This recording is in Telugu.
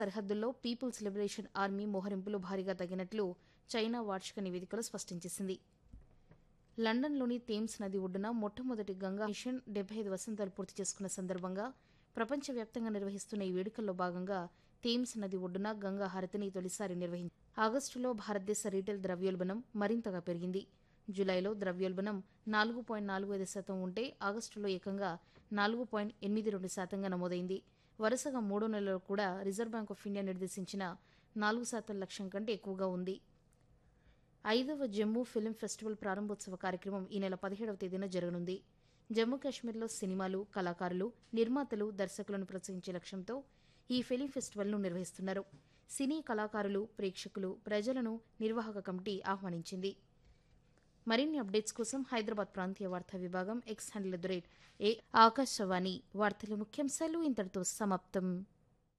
సరిహద్దుల్లో పీపుల్స్ లిబరేషన్ ఆర్మీ మోహరింపులు భారీగా తగ్గినట్లు చైనా వార్షిక నివేదికలో స్పష్టం చేసింది లండన్లోని థేమ్స్ నది ఒడ్డున మొట్టమొదటి గంగా మిషన్ డెబ్బై ఐదు వసంతాలు పూర్తి చేసుకున్న సందర్భంగా ప్రపంచవ్యాప్తంగా నిర్వహిస్తున్న ఈ వేడుకల్లో భాగంగా థేమ్స్ నది ఒడ్డున గంగా హారతిని తొలిసారి నిర్వహించారు ఆగస్టులో భారతదేశ రీటైల్ ద్రవ్యోల్బణం మరింతగా పెరిగింది జూలైలో ద్రవ్యోల్బణం నాలుగు పాయింట్ నాలుగు ఐదు శాతం ఉంటే ఆగస్టులో ఏకంగా నాలుగు పాయింట్ ఎనిమిది రెండు శాతంగా నమోదైంది వరుసగా మూడో నెలలో కూడా రిజర్వ్ బ్యాంక్ ఆఫ్ ఇండియా నిర్దేశించిన నాలుగు శాతం లక్ష్యం కంటే ఎక్కువగా ఉంది ఐదవ జమ్మూ ఫిల్మ్ ఫెస్టివల్ ప్రారంభోత్సవ కార్యక్రమం ఈ నెల పదిహేడవ తేదీన జరగనుంది జమ్మూ కాశ్మీర్లో సినిమాలు కళాకారులు నిర్మాతలు దర్శకులను ప్రోత్సహించే లక్ష్యంతో ఈ ఫిలిం ఫెస్టివల్ను నిర్వహిస్తున్నారు సినీ కళాకారులు ప్రేక్షకులు ప్రజలను నిర్వాహక కమిటీ ఆహ్వానించింది మరిన్ని అప్డేట్స్ కోసం హైదరాబాద్ ప్రాంతీయ వార్తా విభాగం X handle at the rate ఏ ఆకాశవాణి వార్తల ముఖ్యాంశాలు ఇంతటితో సమాప్తం